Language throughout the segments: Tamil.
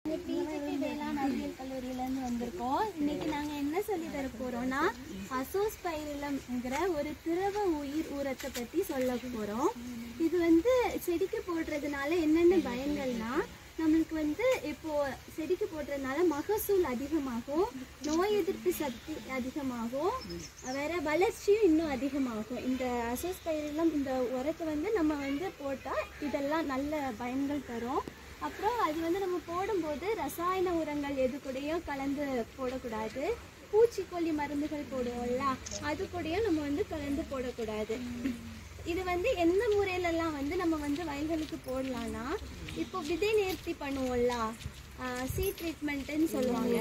பிஜிபி வேளாண் அறிவியல் கல்லூரியிலேருந்து வந்திருக்கோம் இன்னைக்கு நாங்கள் என்ன சொல்லி தர போகிறோம்னா அசோஸ்பைரிலம்ங்கிற ஒரு திரவ உயிர் ஊரத்தை பற்றி சொல்ல போகிறோம் இது வந்து செடிக்கு போடுறதுனால என்னென்ன பயன்கள்னா நம்மளுக்கு வந்து இப்போ செடிக்கு போடுறதுனால மகசூல் அதிகமாகும் நோய் எதிர்ப்பு சக்தி அதிகமாகும் வேற வளர்ச்சியும் இன்னும் அதிகமாகும் இந்த அசோஸ்பைரிலம் இந்த உரத்தை வந்து நம்ம வந்து போட்டால் இதெல்லாம் நல்ல பயன்கள் தரும் அப்புறம் அது வந்து நம்ம போடும்போது ரசாயன உரங்கள் எது கூடயும் கலந்து போடக்கூடாது பூச்சிக்கொல்லி மருந்துகள் போடுவோம்ல அது கூடயும் நம்ம வந்து கலந்து போடக்கூடாது இது வந்து எந்த முறையிலலாம் வந்து நம்ம வந்து வயல்களுக்கு போடலாம்னா இப்போ விதை நேர்த்தி பண்ணுவோம்ல சீ ட்ரீட்மெண்ட்டுன்னு சொல்லுவாங்க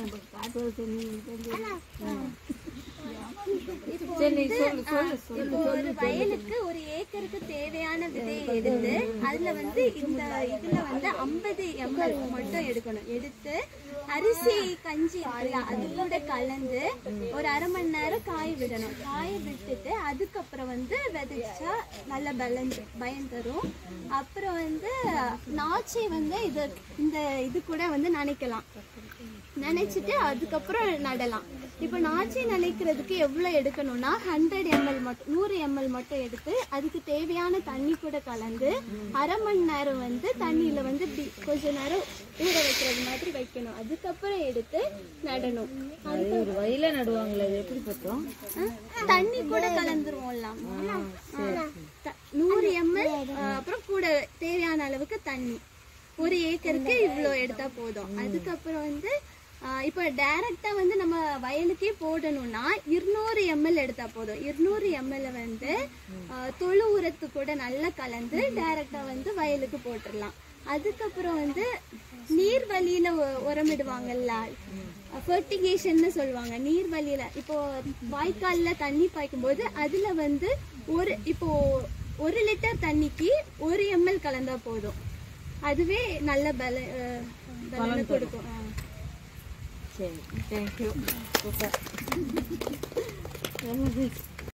இப்போ வந்து, ஆ, இப்போ ஒரு வயலுக்கு ஒரு ஏக்கருக்கு தேவையான விதையை எடுத்து அதுல வந்து இந்த இதுல வந்து ஐம்பது எம்எல் மட்டும் எடுக்கணும் எடுத்து அரிசி கஞ்சி இருக்குல்ல அது கூட கலந்து ஒரு அரை மணி நேரம் காய விடணும் காய விட்டுட்டு அதுக்கப்புறம் வந்து விதைச்சா நல்ல பலன் பயன் தரும் அப்புறம் வந்து நாச்சை வந்து இது இந்த இது கூட வந்து நினைக்கலாம் நினைச்சிட்டு அதுக்கப்புறம் நடலாம் இப்போ நாச்சி நினைக்கிறதுக்கு எவ்வளோ எடுக்கணும்னா ஹண்ட்ரட் எம்எல் மட்டும் நூறு எம்எல் மட்டும் எடுத்து அதுக்கு தேவையான தண்ணி கூட கலந்து அரை மணி நேரம் வந்து தண்ணியில் வந்து இப்படி கொஞ்ச நேரம் ஊற வைக்கிறது மாதிரி வைக்கணும் அதுக்கப்புறம் எடுத்து நடணும் அது ஒரு வயல நடுவாங்களே அது எப்படி பார்த்தோம் ஆ, தண்ணி கூட கலந்துருவோம்லாம் த- நூறு எம்எல் அப்புறம் கூட தேவையான அளவுக்கு தண்ணி ஒரு ஏக்கருக்கு இவ்வளோ எடுத்தா போதும் அதுக்கப்புறம் வந்து ஆ, இப்போ டைரக்டா வந்து நம்ம வயலுக்கே போடணும்னா இருநூறு எம்எல் எடுத்தா போதும் இருநூறு எம்எல் வந்து ஆ, தொழு உரத்து கூட நல்லா கலந்து டைரக்டா வந்து வயலுக்கு போட்டுடலாம் அதுக்கப்புறம் வந்து நீர் வழியில உ- உரமிடுவாங்கல்ல ஃபெர்டிகேஷன்னு சொல்லுவாங்க நீர் வழியில இப்போ வாய்க்கால்ல தண்ணி பாய்க்கும்போது அதுல வந்து ஒரு இப்போ ஒரு லிட்டர் தண்ணிக்கு ஒரு எம்எல் கலந்தா போதும் அதுவே நல்ல பல அஹ், பலனை கொடுக்கும் ஆ. சரி தேங்க்யூ சூப்பர்